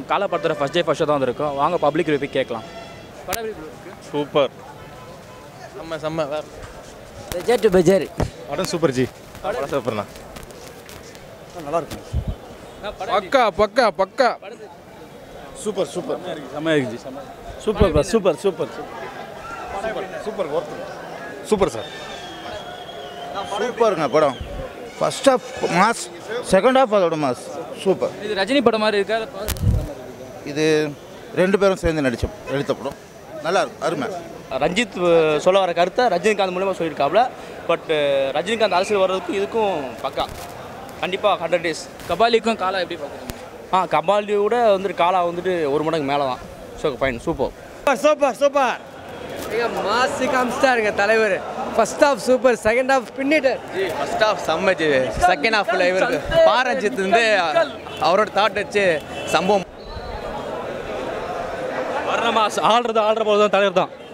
காலா படத்தோட first day first show தான் வந்திருக்கோம் வாங்க பப்ளிக் ரிவ்யூ கேட்கலாம் படம் எப்படி bro இருக்கு சூப்பர் செம்ம செம்ம வேற பட்ஜெட் பட்ஜெட் படம் சூப்பர் ஜி படம் சூப்பர்ண்ணா பக்கா பக்கா பக்கா சூப்பர் சூப்பர் செம்மையாக இருக்குது செம்ம சூப்பர் பா super super super super sir சூப்பருங்க படம் first half mass second half அதோட மாஸ் சூப்பர் இது ரஜினி படம் மாதிரி இருக்கா இல்ல பா- இது ரெண்டு பேரும் சேர்ந்து நடிச்ச எடுத்த படம் நல்லா இருக்கும் அருமை ரஞ்சித் அஹ், சொல்ல வர கருத்தை ரஜினிகாந்த் மூலமாக சொல்லியிருக்காப்புல பட் ரஜினிகாந்த் அரசியல் வர்றதுக்கும் இதுக்கும் பக்கா கண்டிப்பாக ஹண்ட்ரட் டேஸ் கபாலிக்கும் காலா எப்படி பார்க்குறீங்க ஆ கபாலியோட வந்துட்டு காலா வந்துட்டு ஒரு மடங்கு மேலே தான் so fine super super super எங்க மாசு காமிச்சிட்டாருங்க தலைவர் first half super second half பின்னிட்டு ஃபர்ஸ்ட் ஹாஃப் செம்ம ஜி செகண்ட் ஹாஃப்ல இவருக்கு பாரஞ்சித் வந்து அவரோட தாட் வச்சு சம்பவம் வர்ண மாஸ் ஆடுறது ஆடுற போது தான் தலைவர் தான்